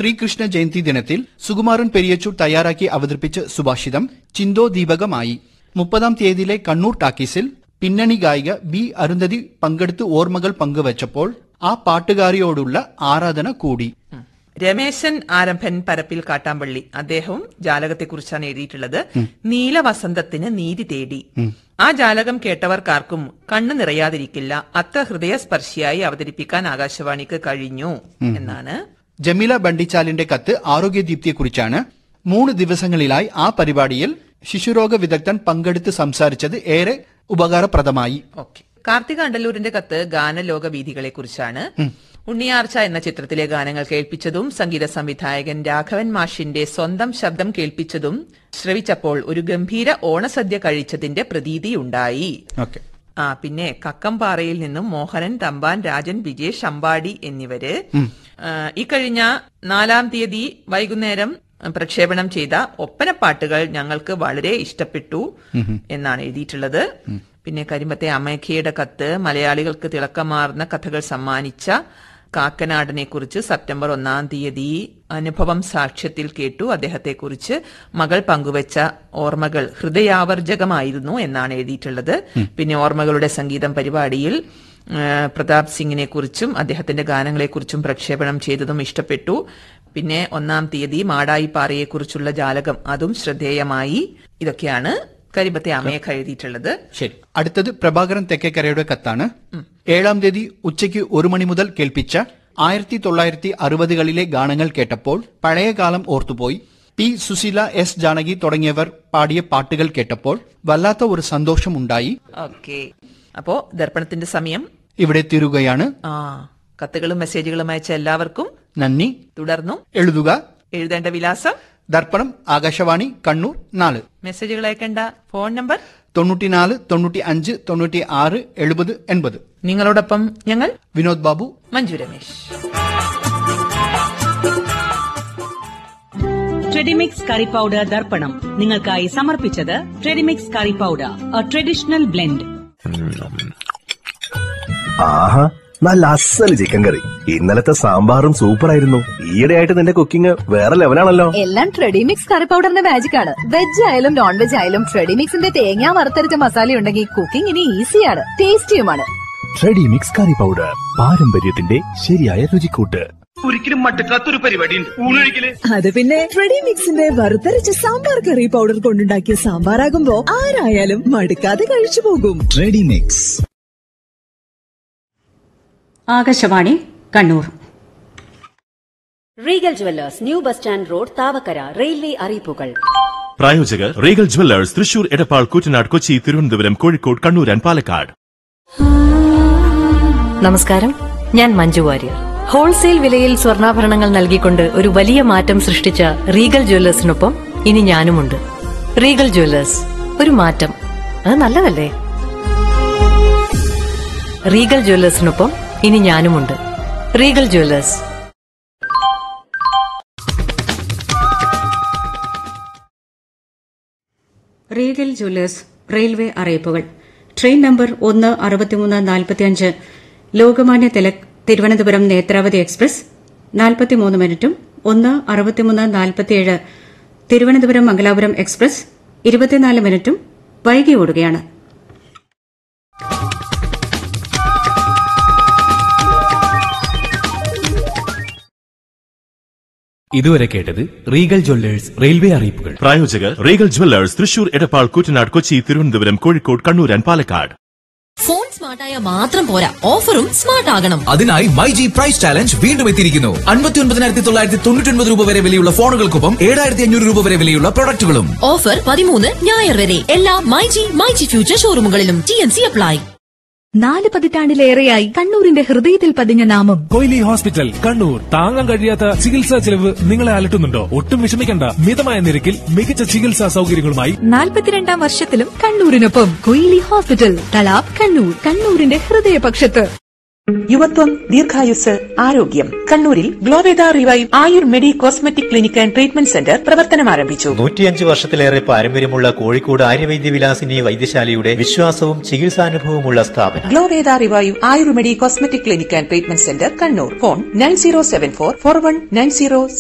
ശ്രീകൃഷ്ണ ജയന്തി ദിനത്തിൽ സുകുമാരൻ പെരിയച്ചൂർ തയ്യാറാക്കി അവതരിപ്പിച്ച സുഭാഷിതം ചിന്തോ ദീപകമായി മുപ്പതാം തീയതിയിലെ കണ്ണൂർ ടാക്കീസിൽ പിന്നണി ഗായിക ബി അരുന്ധതി പങ്കെടുത്ത് ഓർമ്മകൾ പങ്കുവച്ചപ്പോൾ ആ പാട്ടുകാരിയോടുള്ള ആരാധന കൂടി രമേശൻ ആരംഭൻ പരപ്പിൽ കാട്ടാമ്പള്ളി അദ്ദേഹവും ജാലകത്തെക്കുറിച്ചാണ് എഴുതിയിട്ടുള്ളത് നീലവസന്തത്തിന് നീതി തേടി ആ ജാലകം കേട്ടവർക്കാർക്കും കണ്ണു നിറയാതിരിക്കില്ല അത്ര ഹൃദയസ്പർശിയായി അവതരിപ്പിക്കാൻ ആകാശവാണിക്ക് കഴിഞ്ഞു എന്നാണ് ജമീല ബണ്ടിച്ചാലിന്റെ കത്ത് ആരോഗ്യദീപ്തിയെക്കുറിച്ചാണ് മൂന്ന് ദിവസങ്ങളിലായി ആ പരിപാടിയിൽ ശിശുരോഗ വിദഗ്ധൻ പങ്കെടുത്ത് സംസാരിച്ചത് ഏറെ ഉപകാരപ്രദമായി ഓക്കെ കാർത്തിക അണ്ടല്ലൂരിന്റെ കത്ത് ഗാനലോക വീഥികളെ കുറിച്ചാണ് ഉണ്ണിയാർച്ച എന്ന ചിത്രത്തിലെ ഗാനങ്ങൾ കേൾപ്പിച്ചതും സംഗീത സംവിധായകൻ രാഘവൻ മാഷിന്റെ സ്വന്തം ശബ്ദം കേൾപ്പിച്ചതും ശ്രവിച്ചപ്പോൾ ഒരു ഗംഭീര ഓണസദ്യ കഴിച്ചതിന്റെ പ്രതീതിയുണ്ടായി ഓക്കെ ആ പിന്നെ കക്കംപാറയിൽ നിന്നും മോഹനൻ തമ്പാൻ രാജൻ വിജേഷ് അമ്പാടി എന്നിവര് ആ, ഇക്കഴിഞ്ഞ നാലാം തീയതി വൈകുന്നേരം പ്രക്ഷേപണം ചെയ്ത ഒപ്പനപ്പാട്ടുകൾ ഞങ്ങൾക്ക് വളരെ ഇഷ്ടപ്പെട്ടു എന്നാണ് എഴുതിയിട്ടുള്ളത് പിന്നെ കരിമ്പത്തെ അമേഖയുടെ കത്ത് മലയാളികൾക്ക് തിളക്കമാർന്ന കഥകൾ സമ്മാനിച്ച കാക്കനാടനെ കുറിച്ച് സെപ്റ്റംബർ ഒന്നാം തീയതി അനുഭവം സാക്ഷ്യത്തിൽ കേട്ടു അദ്ദേഹത്തെക്കുറിച്ച് മകൾ പങ്കുവച്ച ഓർമ്മകൾ ഹൃദയാവർജകമായിരുന്നു എന്നാണ് എഴുതിയിട്ടുള്ളത് പിന്നെ ഓർമ്മകളുടെ സംഗീതം പരിപാടിയിൽ ആ, പ്രതാപ് സിംഗിനെ കുറിച്ചും അദ്ദേഹത്തിന്റെ ഗാനങ്ങളെക്കുറിച്ചും പ്രക്ഷേപണം ചെയ്തതും ഇഷ്ടപ്പെട്ടു പിന്നെ ഒന്നാം തീയതി മാടായിപ്പാറയെക്കുറിച്ചുള്ള ജാലകം അതും ശ്രദ്ധേയമായി ഇതൊക്കെയാണ് കരിമ്പത്തെ അമേഖ എഴുതിയിട്ടുള്ളത് ശരി അടുത്തത് പ്രഭാകരൻ തെക്കേക്കരയുടെ കത്താണ് ഏഴാം തീയതി ഉച്ചയ്ക്ക് ഒരു മണി മുതൽ കേൾപ്പിച്ച ആയിരത്തി തൊള്ളായിരത്തി അറുപതുകളിലെ ഗാനങ്ങൾ കേട്ടപ്പോൾ പഴയ കാലം ഓർത്തുപോയി പി സുശീല എസ് ജാനകി തുടങ്ങിയവർ പാടിയ പാട്ടുകൾ കേട്ടപ്പോൾ വല്ലാത്ത ഒരു സന്തോഷമുണ്ടായി ഓക്കെ അപ്പോ ദർപ്പണത്തിന്റെ സമയം ഇവിടെ തീരുകയാണ് ആ കത്തുകളും മെസ്സേജുകളും അയച്ച എല്ലാവർക്കും നന്ദി തുടർന്നും എഴുതുക എഴുതേണ്ട വിലാസം ദർപ്പണം ആകാശവാണി കണ്ണൂർ നാല് മെസ്സേജുകൾ അയക്കേണ്ട ഫോൺ നമ്പർ തൊണ്ണൂറ്റിനാല് തൊണ്ണൂറ്റി അഞ്ച് തൊണ്ണൂറ്റി ആറ് എഴുപത് എൺപത് നിങ്ങളോടൊപ്പം ഞങ്ങൾ വിനോദ് ബാബു മഞ്ജു രമേശ് ട്രെഡിമിക്സ് കറി പൗഡർ ദർപ്പണം നിങ്ങൾക്കായി സമർപ്പിച്ചത് Tredimix curry powder a traditional blend ആഹാ നല്ല അസൽ ചിക്കൻ കറി ഇന്നലത്തെ സാമ്പാറും സൂപ്പറായിരുന്നു ഈയിടെയായിട്ട് നിന്റെ കുക്കിംഗ് വേറെ ലെവലാണല്ലോ എല്ലാം ട്രെഡിമിക്സ് കറി പൗഡറിന്റെ മാജിക് ആണ് വെജ് ആയാലും നോൺ വെജ് ആയാലും ട്രെഡിമിക്സിന്റെ തേങ്ങ വറുത്തരച്ച മസാല ഉണ്ടെങ്കിൽ കുക്കിംഗ് ഇനി ഈസിയാണ് ടേസ്റ്റിയുമാണ് റെഡി മിക്സ് കറി പൗഡർ പാരമ്പര്യത്തിന്റെ ശരിയായ രുചിക്കൂട്ട് ഒരിക്കലും മടുക്കാത്തൊരു പരിപാടിയുണ്ട് ഊണൊഴിക്കല് അത് പിന്നെ ട്രെഡിമിക്സിന്റെ വറുത്തരച്ച സാമ്പാർ കറി പൗഡർ കൊണ്ടുണ്ടാക്കിയ സാമ്പാറാകുമ്പോ ആരായാലും മടുക്കാതെ കഴിച്ചു പോകും ready mix Akashvani Kannur Regal jewellers new bus stand road Thavakkara railway അറിയിപ്പുകൾ പ്രായോജകർ റീഗൽ ജുവല്ലേഴ്സ് തൃശൂർ എടപ്പാൾ കൂറ്റനാട് കൊച്ചി തിരുവനന്തപുരം കോഴിക്കോട് കണ്ണൂർ ആൻഡ് പാലക്കാട് നമസ്കാരം ഞാൻ മഞ്ജു വാര്യർ ഹോൾസെയിൽ വിലയിൽ സ്വർണ്ണാഭരണങ്ങൾ നൽകിക്കൊണ്ട് ഒരു വലിയ മാറ്റം സൃഷ്ടിച്ച റീഗൽ ജ്വല്ലേഴ്സിനൊപ്പം ഇനി ഞാനുമുണ്ട് റീഗൽ ജ്വല്ലേഴ്സ് ഒരു മാറ്റം അത് നല്ലതല്ലേ റീഗൽ ജ്വല്ലേഴ്സിനൊപ്പം ഇനി ഞാനുമുണ്ട് Regal jewellers Regal jewellers railway അറിയിപ്പുകൾ ട്രെയിൻ നമ്പർ ഒന്ന് അറുപത്തിമൂന്ന് നാൽപ്പത്തിയഞ്ച് ലോകമാന്യ തിലക് തിരുവനന്തപുരം നേത്രാവതി എക്സ്പ്രസ് നാൽപ്പത്തിമൂന്ന് മിനിറ്റും ഒന്ന് അറുപത്തിമൂന്ന് നാൽപ്പത്തിയേഴ് തിരുവനന്തപുരം മംഗലാപുരം എക്സ്പ്രസ് ഇരുപത്തിനാല് മിനിറ്റും വൈകി ഓടുകയാണ് ഇതുവരെ കേട്ടത് റീഗൽ ജ്വല്ലേഴ്സ് റെയിൽവേ അറിയിപ്പുകൾ പ്രായോജകർ Regal jewellers Thrissur Edappal Koottanad Kochi Thiruvananthapuram Kozhikode Kannur and Palakkad phone സ്മാർട്ടായ മാത്രം പോരാ ഓഫറും സ്മാർട്ട് ആകണം അതിനായി മൈ ജി പ്രൈസ് ചാലഞ്ച് വീണ്ടും എത്തിയിരിക്കുന്നു അൻപത്തി ഒൻപതിനായിരത്തി തൊള്ളായിരത്തി തൊണ്ണൂറ്റി ഒൻപത് രൂപ വരെ വിലയുള്ള ഫോണുകൾക്കൊപ്പം ഏഴായിരത്തി അഞ്ഞൂറ് രൂപ വരെ വിലയുള്ള പ്രൊഡക്റ്റുകളും ഓഫർ പതിമൂന്ന് ഞായർ വരെ എല്ലാ my G my G future ഷോറൂമുകളിലും ടി എൻ സി അപ്ലൈ നാല് പതിറ്റാണ്ടിലേറെയായി കണ്ണൂരിന്റെ ഹൃദയത്തിൽ പതിഞ്ഞ നാമം കൊയിലി ഹോസ്പിറ്റൽ കണ്ണൂർ താങ്ങാൻ കഴിയാത്ത ചികിത്സാ ചെലവ് നിങ്ങളെ അലട്ടുന്നുണ്ടോ ഒട്ടും വിഷമിക്കണ്ട മിതമായ നിരക്കിൽ മികച്ച ചികിത്സാ സൗകര്യങ്ങളുമായി നാൽപ്പത്തിരണ്ടാം വർഷത്തിലും കണ്ണൂരിനൊപ്പം കൊയിലി ഹോസ്പിറ്റൽ തലാബ് കണ്ണൂർ കണ്ണൂരിന്റെ ഹൃദയപക്ഷത്ത് യുവത്വം ദീർഘായുസ് ആരോഗ്യം കണ്ണൂരിൽ Glowveda revive Ayur medi cosmetic clinic and treatment centre പ്രവർത്തനം ആരംഭിച്ചു നൂറ്റിയഞ്ച് വർഷത്തിലേറെ പാരമ്പര്യമുള്ള കോഴിക്കോട് ആര്യവൈദ്യ വിലാസിനി വൈദ്യശാലയുടെ വിശ്വാസവും ചികിത്സാനുഭവമുള്ള സ്ഥാപനം Glowveda revive Ayur medi cosmetic clinic and treatment centre Kannur phone nine zero seven four four one nine zero